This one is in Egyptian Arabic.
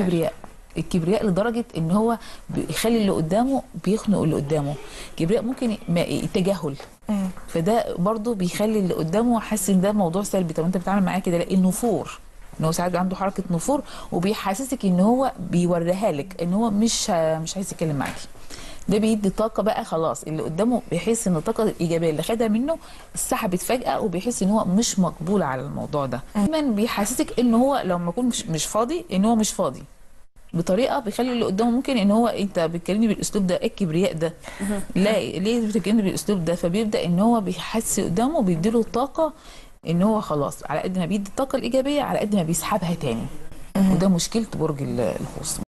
كبرياء الكبرياء لدرجه ان هو بيخلي اللي قدامه بيخنق اللي قدامه كبرياء ممكن ما- التجاهل فده برضو بيخلي اللي قدامه حاسس ان ده موضوع سلبي طب انت بتتعامل معاه كده لا النفور ان هو ساعات بيبقى عنده حركه نفور وبيحسسك ان هو بيوريها لك ان هو مش مش عايز يتكلم معاكي ده بيدي طاقه بقى خلاص اللي قدامه بيحس ان الطاقه الايجابيه اللي خدها منه اتسحبت فجاه وبيحس ان هو مش مقبول على الموضوع ده دايما بيحسسك ان هو لو ما يكون مش, مش فاضي ان هو مش فاضي بطريقه بيخلي اللي قدامه ممكن ان هو انت بتكلمني بالاسلوب ده ايه الكبرياء ده لا ليه بتكلمني بالاسلوب ده فبيبدا ان هو بيحس قدامه بيديله طاقه ان هو خلاص على قد ما بيدي الطاقه الايجابيه على قد ما بيسحبها تاني وده مشكله برج ال- القوس